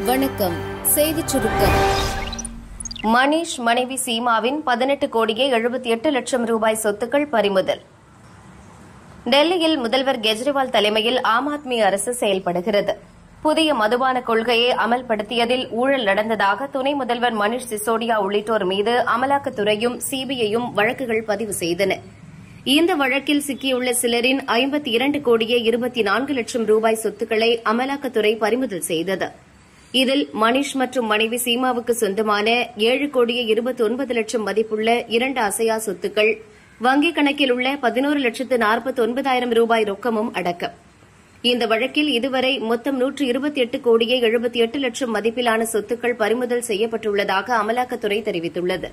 வணக்கம் செய்திச் சுருக்கம் மணீஷ் மனைவி சீமாவின் பதினெட்டு கோடியே எழுபத்தி எட்டு லட்சம் ரூபாய் சொத்துக்கள் பறிமுதல் டெல்லியில் முதல்வர் கெஜ்ரிவால் தலைமையில் ஆம் ஆத்மி அரசு செயல்படுகிறது புதிய மதுபான கொள்கையை அமல்படுத்தியதில் ஊழல் நடந்ததாக துணை முதல்வர் மணீஷ் சிசோடியா உள்ளிட்டோர் மீது அமலாக்கத்துறையும் சிபிஐயும் வழக்குகள் பதிவு செய்தன இந்த வழக்கில் சிக்கியுள்ள சிலரின் ஐம்பத்தி இரண்டு கோடியே இருபத்தி நான்கு லட்சம் ரூபாய் சொத்துக்களை அமலாக்கத்துறை பறிமுதல் செய்தது இதில் மணிஷ் மற்றும் மனைவி சீமாவுக்கு சொந்தமான ஏழு கோடியே இருபத்தி ஒன்பது லட்சம் மதிப்புள்ள இரண்டு அசையா சொத்துக்கள் வங்கிக் கணக்கில் உள்ள பதினோரு லட்சத்து நாற்பத்தி ஒன்பதாயிரம் ரூபாய் ரொக்கமும் அடக்கம் இந்த வழக்கில் இதுவரை மொத்தம் நூற்று இருபத்தி எட்டு கோடியே எழுபத்தி எட்டு லட்சம் மதிப்பிலான சொத்துக்கள் பறிமுதல் செய்யப்பட்டுள்ளதாக அமலாக்கத்துறை தெரிவித்துள்ளது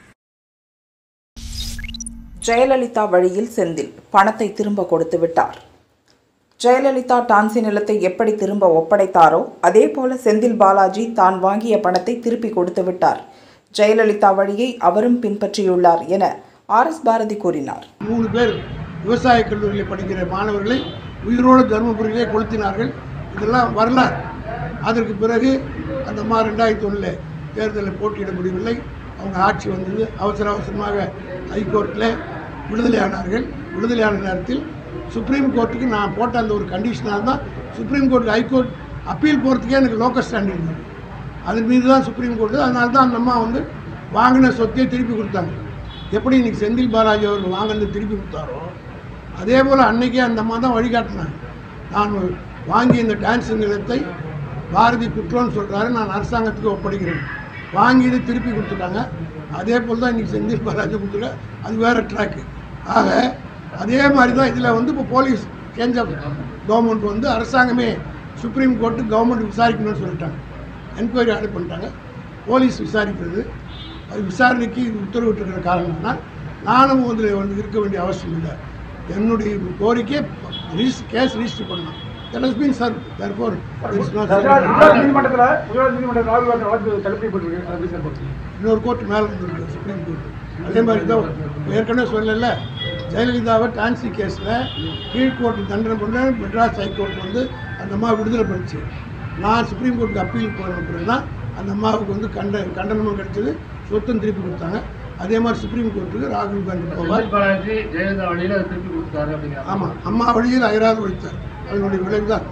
ஜெயலலிதா வழியில் செந்தில் பணத்தை திரும்ப கொடுத்து விட்டார் ஜெயலலிதா டான்சி நிலத்தை எப்படி திரும்ப ஒப்படைத்தாரோ அதே போல செந்தில் பாலாஜி தான் வாங்கிய பணத்தை திருப்பி கொடுத்து விட்டார் ஜெயலலிதா வழியை அவரும் பின்பற்றியுள்ளார் என ஆர் எஸ் பாரதி கூறினார் மூணு பேர் விவசாய கல்லூரியில் படிக்கிற மாணவர்களை உயிரோடு தருமபுரியிலே கொளுத்தினார்கள் இதெல்லாம் வரலாறு அதற்கு பிறகு அந்த மா ரெண்டாயிரத்தி ஒன்றில் தேர்தலில் போட்டியிட முடியவில்லை அவங்க ஆட்சி வந்தது அவசர அவசரமாக ஹைகோர்ட்டில் விடுதலையானார்கள் விடுதலையான நேரத்தில் சுப்ரீம் கோர்ட்டுக்கு நான் போட்ட அந்த ஒரு கண்டிஷனாக தான் சுப்ரீம் கோர்ட் ஹைகோர்ட் அப்பீல் போகிறதுக்கே எனக்கு லோக்கல் ஸ்டாண்ட் இருந்தது அதன் மீது தான் சுப்ரீம் கோர்ட்டு அதனால தான் அந்த அம்மா வந்து வாங்கின சொத்தையே திருப்பி கொடுத்தாங்க எப்படி இன்னைக்கு செந்தில் பாலாஜி அவர்கள் வாங்கினது திருப்பி கொடுத்தாரோ அதே போல் அன்னைக்கே அந்த அம்மா தான் வழிகாட்டினாங்க நான் வாங்கிய இந்த டான்ஸ் நிலத்தை பாரதி குற்றம்னு சொல்கிறாரு நான் அரசாங்கத்துக்கு ஒப்படைக்கிறேன் வாங்கியது திருப்பி கொடுத்துட்டாங்க அதே போல் தான் இன்றைக்கி செந்தில் பாலாஜி கொடுத்துருக்க அது வேறு ட்ராக்கு ஆக அதே மாதிரி தான் இதில் வந்து இப்போ போலீஸ் சேஞ்ச் ஆஃப் கவர்மெண்ட் வந்து அரசாங்கமே சுப்ரீம் கோர்ட்டு கவர்மெண்ட் விசாரிக்கணும்னு சொல்லிட்டாங்க என்கொயரி ஆர்டர் பண்ணிட்டாங்க போலீஸ் விசாரிக்கிறது அது விசாரணைக்கு உத்தரவிட்டிருக்கிற காரணம்னால் நானும் அதில் வந்து இருக்க வேண்டிய அவசியம் இல்லை என்னுடைய கோரிக்கை ரிஜிஸ்ட் கேஸ் ரிஜிஸ்டர் பண்ணலாம் that has been serve therefore it's not Gujarat நீதிமன்றத்தில் குஜராத் நீதிமன்றத்தில் ராகுல் காந்தி வழக்கு தடுக்கப்பட்டிருக்கு அதை எப்படி சார் பார்க்குறீங்க இன்னொரு கோர்ட் மேலே வந்துருக்கு சுப்ரீம் கோர்ட் அதே மாதிரி தான் ஏற்கனவே சொல்லல ஜெயலலிதாவை டான்சி கேஸில் கீழ்கோர்ட்டு தண்டனை பண்ண மெட்ராஸ் ஹைகோர்ட் வந்து அந்த அம்மா விடுதலை பண்ணிச்சு நான் சுப்ரீம் கோர்ட்டுக்கு அப்பீல் போன பிறகு தான் அந்த அம்மாவுக்கு வந்து கண்ட கண்டனமும் கிடைச்சது சொத்தும் திருப்பி கொடுத்தாங்க அதே மாதிரி சுப்ரீம் கோர்ட்டுக்கு ராகுல் காந்தி போவார் பாலாஜி ஜெயலலிதா வழியில் அதை திருப்பி கொடுத்தாரு அப்படிங்கிற ஆமாம் அம்மா வழியில் அயராது ஒழித்தார் அதனுடைய விளைவு தான்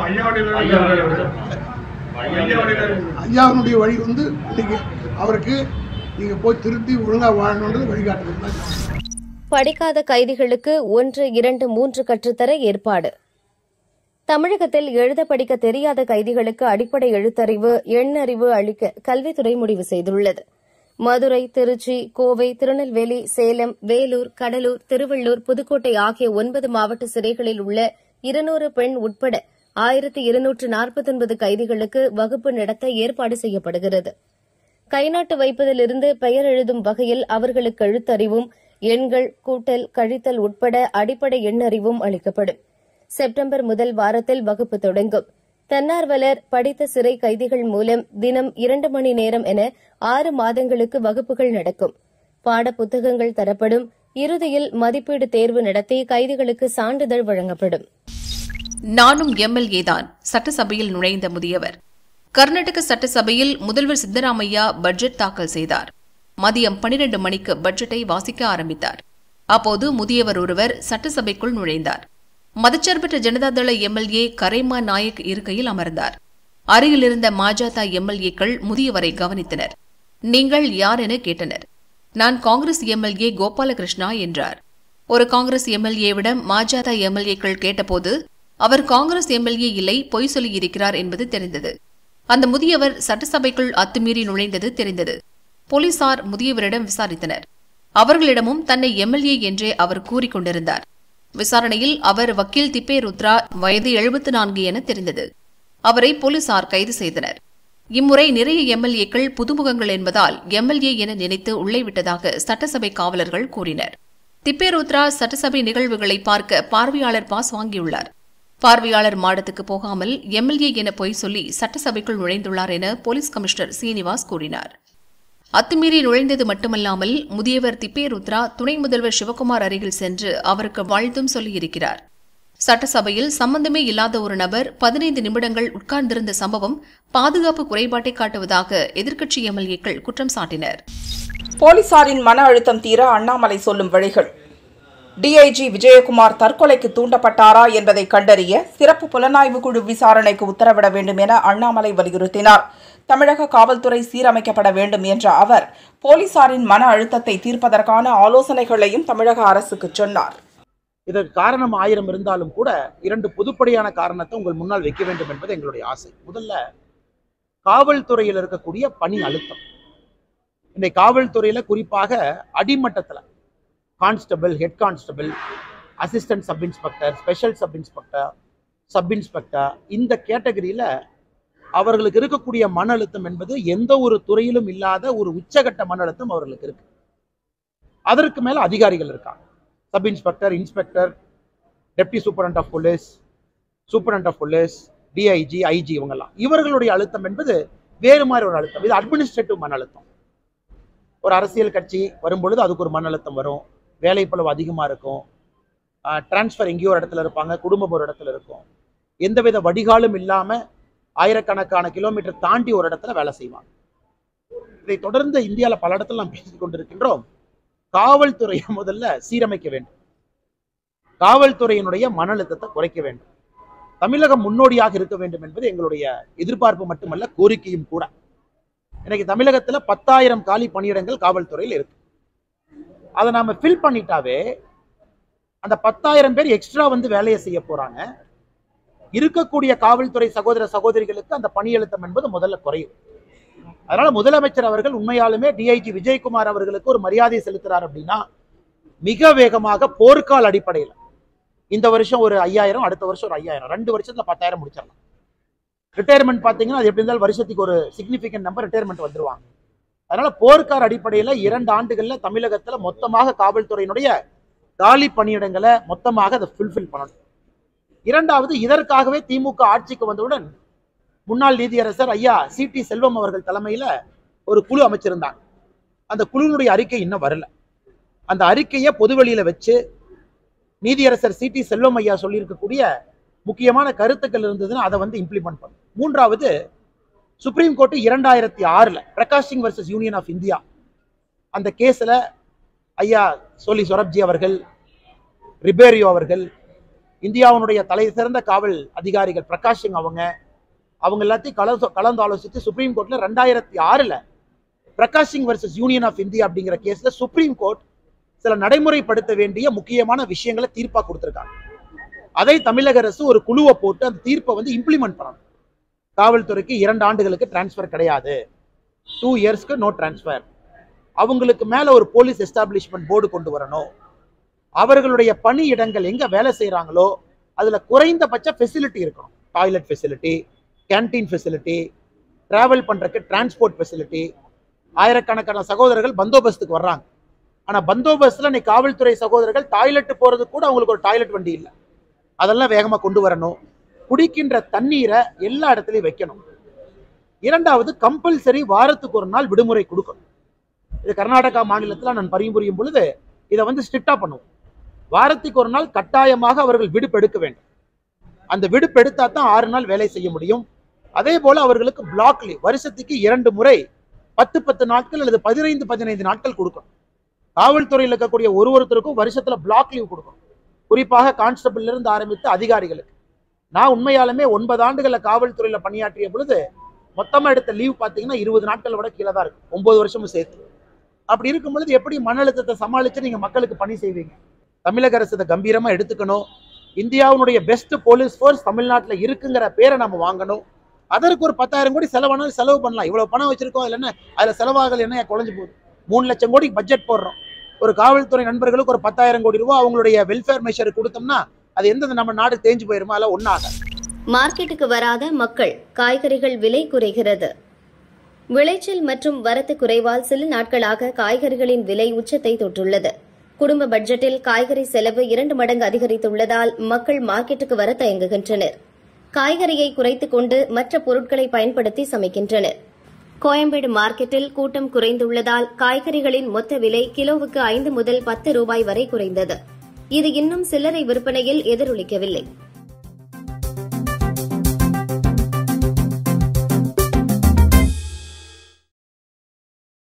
ஐயாவுடைய வழி வந்து இன்னைக்கு அவருக்கு நீங்கள் போய் திருத்தி ஒழுங்காக வாழணுன்றது வழிகாட்டுறது தான் படிக்காத கைதிகளுக்கு ஒன்று இரண்டு மூன்று கற்றுத்தர ஏற்பாடு தமிழகத்தில் எழுத படிக்க தெரியாத கைதிகளுக்கு அடிப்படை எழுத்தறிவு எண்ணறிவு அளிக்க கல்வித்துறை முடிவு செய்துள்ளது மதுரை திருச்சி கோவை திருநெல்வேலி சேலம் வேலூர் கடலூர் திருவள்ளூர் புதுக்கோட்டை ஆகிய ஒன்பது மாவட்ட சிறைகளில் உள்ள இருநூறு பெண் உட்பட ஆயிரத்து இருநூற்று நாற்பத்தொன்பது கைதிகளுக்கு வகுப்பு நடத்த ஏற்பாடு செய்யப்படுகிறது கைநாட்டு வைப்பதிலிருந்து பெயர் எழுதும் வகையில் அவர்களுக்கு எழுத்தறிவும் எண்கள் கூட்டல் கழித்தல் உட்பட அடிப்படை எண்ணறிவும் அளிக்கப்படும் செப்டம்பர் முதல் வாரத்தில் வகுப்பு தொடங்கும் தன்னார்வலர் படித்த சிறை கைதிகள் மூலம் தினம் இரண்டு மணி நேரம் என ஆறு மாதங்களுக்கு வகுப்புகள் நடக்கும் பாட புத்தகங்கள் தரப்படும் இறுதியில் மதிப்பீடு தேர்வு நடத்தி கைதிகளுக்கு சான்றிதழ் வழங்கப்படும் நானும் எம்எல்ஏ தான் சட்டசபையில் நுழைந்த முதியவர் கர்நாடக சட்டசபையில் முதல்வர் சித்தராமையா பட்ஜெட் தாக்கல் செய்தார் மதியம் பனிரெண்டு மணிக்கு பட்ஜெட்டை வாசிக்க ஆரம்பித்தார் அப்போது முதியவர் ஒருவர் சட்டசபைக்குள் நுழைந்தார் மதச்சார்பற்ற ஜனதாதள எம்எல்ஏ கரைமா நாயக் இருக்கையில் அமர்ந்தார் அருகிலிருந்த மாஜாதா எம்எல்ஏக்கள் முதியவரை கவனித்தனர் நீங்கள் யார் என கேட்டனர் நான் காங்கிரஸ் எம்எல்ஏ கோபாலகிருஷ்ணா என்றார் ஒரு காங்கிரஸ் எம்எல்ஏவிடம் மாஜாதா எம்எல்ஏக்கள் கேட்டபோது அவர் காங்கிரஸ் எம்எல்ஏ இல்லை பொய் சொல்லியிருக்கிறார் என்பது தெரிந்தது அந்த முதியவர் சட்டசபைக்குள் அத்துமீறி நுழைந்தது தெரிந்தது போலீசார் முதியவரிடம் விசாரித்தனர் அவர்களிடமும் தன்னை எம்எல்ஏ என்றே அவர் கூறிக்கொண்டிருந்தார் விசாரணையில் அவர் வக்கீல் திப்பே ருத்ரா வயது எழுபத்து நான்கு என தெரிந்தது அவரை போலீசார் கைது செய்தனர் இம்முறை நிறைய எம்எல்ஏக்கள் புதுமுகங்கள் என்பதால் எம்எல்ஏ என நினைத்து உள்ளே விட்டதாக சட்டசபை காவலர்கள் கூறினர் திப்பேருத்ரா சட்டசபை நிகழ்வுகளை பார்க்க பார்வையாளர் பாஸ் வாங்கியுள்ளார் பார்வையாளர் மாடத்துக்கு போகாமல் எம்எல்ஏ என பொய் சொல்லி சட்டசபைக்குள் நுழைந்துள்ளார் என போலீஸ் கமிஷனர் சீனிவாஸ் கூறினார் அத்துமீறி நுழைந்தது மட்டுமல்லாமல் முதியவர் திப்பேருத்ரா துணை முதல்வர் சிவகுமார் அருகில் சென்று அவருக்கு வாழ்த்தும் சொல்லியிருக்கிறார் சட்டசபையில் சம்பந்தமே இல்லாத ஒரு நபர் பதினைந்து நிமிடங்கள் உட்கார்ந்திருந்த சம்பவம் பாதுகாப்பு குறைபாட்டை காட்டுவதாக எதிர்க்கட்சி எம்எல்ஏக்கள் குற்றம் சாட்டினர் போலீசாரின் மன அழுத்தம் தீர அண்ணாமலை சொல்லும் வழிகள் டிஐஜி விஜயகுமார் தற்கொலைக்கு தூண்டப்பட்டாரா என்பதை கண்டறிய சிறப்பு புலனாய்வு குழு விசாரணைக்கு உத்தரவிட வேண்டும் என அண்ணாமலை வலியுறுத்தினார் தமிழக காவல்துறை சீரமைக்கப்பட வேண்டும் என்ற அவர் போலீசாரின் மன அழுத்தத்தை தீர்ப்பதற்கான ஆலோசனைகளையும் தமிழக அரசுக்கு சொன்னார் இதற்கு காரணம் ஆயிரம் இருந்தாலும் கூட இரண்டு பொதுப்படையான காரணத்தை உங்கள் முன்னால் வைக்க வேண்டும் என்பது எங்களுடைய ஆசை முதல்ல காவல்துறையில் இருக்கக்கூடிய பணி அழுத்தம் இந்த காவல்துறையில குறிப்பாக அடிமட்டத்தில் constable head constable assistant sub inspector special sub inspector sub inspector இந்த கேட்டகரியில அவர்களுக்கு இருக்கக்கூடிய மன அழுத்தம் என்பது எந்த ஒரு துறையிலும் இல்லாத ஒரு உச்சகட்ட மன அழுத்தம் அவர்களுக்கு இருக்கு அதற்கு மேல அதிகாரிகள் இருக்காங்க sub inspector inspector deputy superintendent of police superintendent of police DIG IG இவங்கெல்லாம் இவர்களுடைய அழுத்தம் என்பது வேறு மாதிரி ஒரு அழுத்தம் இது அட்மினிஸ்ட்ரேட்டிவ் மன அழுத்தம் ஒரு அரசியல் கட்சி வரும்பொழுது அதுக்கு ஒரு மன அழுத்தம் வரும் வேலைப்பளவு அதிகமாக இருக்கும் டிரான்ஸ்ஃபர் எங்கேயோ ஒரு இடத்துல இருப்பாங்க குடும்பம் ஒரு இடத்துல இருக்கும் எந்தவித வடிகாலும் இல்லாமல் ஆயிரக்கணக்கான கிலோமீட்டர் தாண்டி ஒரு இடத்துல வேலை செய்வாங்க இதை தொடர்ந்து இந்தியாவில் பல இடத்துல நாம் பேசிக் கொண்டிருக்கின்றோம் காவல்துறையை முதல்ல சீரமைக்க வேண்டும் காவல்துறையினுடைய மன அழுத்தத்தை குறைக்க வேண்டும் தமிழகம் முன்னோடியாக இருக்க வேண்டும் என்பது எங்களுடைய எதிர்பார்ப்பு மட்டுமல்ல கோரிக்கையும் கூட இன்னைக்கு தமிழகத்துல பத்தாயிரம் காலி பணியிடங்கள் காவல்துறையில் இருக்கு அதை நாம ஃபில் பண்ணிட்டாவே அந்த பத்தாயிரம் பேர் எக்ஸ்ட்ரா வந்து வேலையை செய்ய போறாங்க இருக்கக்கூடிய காவல்துறை சகோதர சகோதரிகளுக்கு அந்த பணி அழுத்தம் என்பது முதல்ல குறையும் அதனால முதலமைச்சர் அவர்கள் உண்மையாலுமே டிஐஜி விஜயகுமார் அவர்களுக்கு ஒரு மரியாதை செலுத்துறார் அப்படின்னா மிக வேகமாக போர்க்கால அடிப்படையில் இந்த வருஷம் ஒரு ஐயாயிரம் அடுத்த வருஷம் ஒரு ஐயாயிரம் ரெண்டு வருஷத்துல பத்தாயிரம் முடிச்சிடலாம் ரிட்டையர்மெண்ட் பார்த்தீங்கன்னா அது எப்படி இருந்தாலும் வருஷத்துக்கு ஒரு சிக்னிஃபிகன்ட் நம்பர் ரிட்டையர்மெண்ட் வந்துருவாங்க அதனால போர்க்கார் அடிப்படையில் இரண்டு ஆண்டுகள்ல தமிழகத்துல மொத்தமாக காவல்துறையினுடைய காலி பணியிடங்களை மொத்தமாக அதை ஃபுல்ஃபில் பண்ணணும் இரண்டாவது இதற்காகவே திமுக ஆட்சிக்கு வந்தவுடன் முன்னாள் நீதியரசர் ஐயா சி டி செல்வம் அவர்கள் தலைமையில ஒரு குழு அமைச்சிருந்தாங்க அந்த குழுவினுடைய அறிக்கை இன்னும் வரல அந்த அறிக்கையை பொதுவெளியில வச்சு நீதியரசர் சி டி செல்வம் ஐயா சொல்லியிருக்கக்கூடிய முக்கியமான கருத்துக்கள் இருந்ததுன்னா அதை வந்து இம்ப்ளிமெண்ட் பண்ணும் மூன்றாவது சுப்ரீம் கோர்ட் இரண்டாயிரத்தி ஆறுல Prakash Singh versus union of India அந்த கேஸ்ல ஐயா சோலி சொரப்ஜி அவர்கள் ரிபேரியோ அவர்கள் இந்தியாவினுடைய தலை சிறந்த காவல் அதிகாரிகள் பிரகாஷ் சிங் அவங்க அவங்க எல்லாத்தையும் கலந்து கலந்து ஆலோசித்து சுப்ரீம் கோர்ட்ல ரெண்டாயிரத்தி ஆறுல Prakash Singh versus union of India அப்படிங்கிற கேஸ்ல சுப்ரீம் கோர்ட் சில நடைமுறைப்படுத்த வேண்டிய முக்கியமான விஷயங்களை தீர்ப்பா கொடுத்திருக்காங்க அதை தமிழக அரசு ஒரு குழுவை போட்டு அந்த தீர்ப்பை வந்து இம்ப்ளிமெண்ட் பண்ணணும் காவல்துறைக்கு இரண்டு ஆண்டுகளுக்கு டிரான்ஸ்ஃபர் கிடையாது டூ இயர்ஸ்க்கு நோ டிரான்ஸ்ஃபர் அவங்களுக்கு மேல ஒரு போலீஸ் எஸ்டாப்ளிஷ்மெண்ட் போர்டு கொண்டு வரணும் அவர்களுடைய பணி இடங்கள் எங்க வேலை செய்யறாங்களோ அதுல குறைந்தபட்ச ஃபெசிலிட்டி இருக்கணும் toilet facility canteen facility travel பண்றதுக்கு டிரான்ஸ்போர்ட் ஃபெசிலிட்டி ஆயிரக்கணக்கான சகோதரர்கள் பந்தோபஸ்துக்கு வர்றாங்க ஆனா பந்தோபஸ்துல இன்னைக்கு காவல்துறை சகோதரர்கள் டாய்லெட் போறதுக்கு கூட அவங்களுக்கு ஒரு டாய்லெட் வண்டி இல்லை அதெல்லாம் வேகமா கொண்டு வரணும் குடிக்கின்ற தண்ணீரை எல்லா இடத்துலையும் வைக்கணும் இரண்டாவது கம்பல்சரி வாரத்துக்கு ஒரு நாள் விடுமுறை கொடுக்கணும் இது கர்நாடகா மாநிலத்தில் நான் பரிபுரியும் பொழுது இதை வந்து ஸ்ட்ரிக்டா பண்ணுவோம் வாரத்துக்கு ஒரு நாள் கட்டாயமாக அவர்கள் விடுப்பு எடுக்க வேண்டும் அந்த விடுப்பு எடுத்தா தான் ஆறு நாள் வேலை செய்ய முடியும் அதே போல அவர்களுக்கு பிளாக் லீவ் வருஷத்துக்கு இரண்டு முறை பத்து பத்து நாட்கள் அல்லது பதினைந்து பதினைந்து நாட்கள் கொடுக்கணும் காவல்துறையில் இருக்கக்கூடிய ஒரு ஒருத்தருக்கும் வருஷத்துல பிளாக் லீவ் கொடுக்கணும் குறிப்பாக கான்ஸ்டபிள்ல இருந்து ஆரம்பித்து அதிகாரிகளுக்கு நான் உண்மையாலுமே ஒன்பது ஆண்டுகள்ல காவல்துறையில பணியாற்றிய பொழுது மொத்தமா எடுத்த லீவ் பாத்தீங்கன்னா இருபது நாட்கள் விட கீழே தான் இருக்கும் ஒன்பது வருஷமும் சேர்த்து அப்படி இருக்கும் பொழுது எப்படி மன அழுத்தத்தை சமாளிச்சு நீங்க மக்களுக்கு பணி செய்வீங்க தமிழக அரசு இதை கம்பீரமா எடுத்துக்கணும் இந்தியாவுடைய பெஸ்ட் போலீஸ் ஃபோர்ஸ் தமிழ்நாட்டில் இருக்குங்கிற பேரை நம்ம வாங்கணும் அதற்கு ஒரு பத்தாயிரம் கோடி செலவானாலும் செலவு பண்ணலாம் இவ்வளவு பணம் வச்சிருக்கோம் அதுல என்ன அதுல செலவாகல என்ன குறைஞ்சு போகுது மூணு லட்சம் கோடி பட்ஜெட் போடுறோம் ஒரு காவல்துறை நண்பர்களுக்கு ஒரு பத்தாயிரம் கோடி ரூபாய் அவங்களுடைய வெல்ஃபேர் மெஷர் கொடுத்தோம்னா அது எந்த நம்ம நாடு தேஞ்சு போயிருமா அதெல்லாம் ஒன்றாகாது மார்க்கெட்டுக்கு வராத மக்கள் காய்கறிகள் விலை குறைகிறது விளைச்சல் மற்றும் வரத்து குறைவால் சில நாட்களாக காய்கறிகளின் விலை உச்சத்தை தொட்டுள்ளது குடும்ப பட்ஜெட்டில் காய்கறி செலவு இரண்டு மடங்கு அதிகரித்துள்ளதால் மக்கள் மார்க்கெட்டுக்கு வர தயங்குகின்றனர் காய்கறியை குறைத்துக் கொண்டு மற்ற பொருட்களை பயன்படுத்தி சமைக்கின்றனர் கோயம்பேடு மார்க்கெட்டில் கூட்டம் குறைந்துள்ளதால் காய்கறிகளின் மொத்த விலை கிலோவுக்கு ஐந்து முதல் பத்து ரூபாய் வரை குறைந்தது இது இன்னும் சில்லறை விற்பனையில் எதிரொலிக்கவில்லை